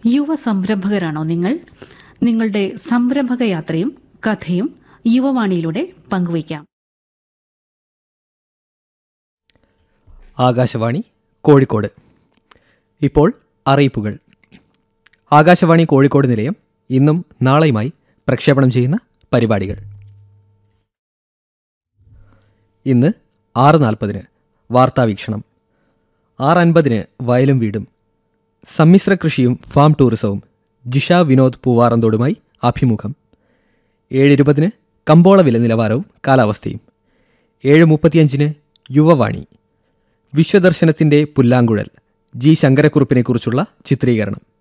യുവ സംരംഭകരാണോ നിങ്ങൾ നിങ്ങളുടെ സംരംഭക യാത്രയും കഥയും യുവവാണിയിലൂടെ പങ്കുവയ്ക്കാം ആകാശവാണി കോഴിക്കോട് ഇപ്പോൾ അറിയിപ്പുകൾ ആകാശവാണി കോഴിക്കോട് നിലയം ഇന്നും നാളെയുമായി പ്രക്ഷേപണം ചെയ്യുന്ന പരിപാടികൾ ഇന്ന് ആറ് നാൽപ്പതിന് വാർത്താവീക്ഷണം ആറ് അൻപതിന് വയലും വീടും സമ്മിശ്ര കൃഷിയും ഫാം ടൂറിസവും ജിഷ വിനോദ് പൂവാറന്തോടുമായി അഭിമുഖം ഏഴ് ഇരുപതിന് കമ്പോള വില നിലവാരവും കാലാവസ്ഥയും ഏഴ് മുപ്പത്തിയഞ്ചിന് യുവവാണി വിശ്വദർശനത്തിന്റെ പുല്ലാങ്കുഴൽ ജി ശങ്കരക്കുറുപ്പിനെക്കുറിച്ചുള്ള ചിത്രീകരണം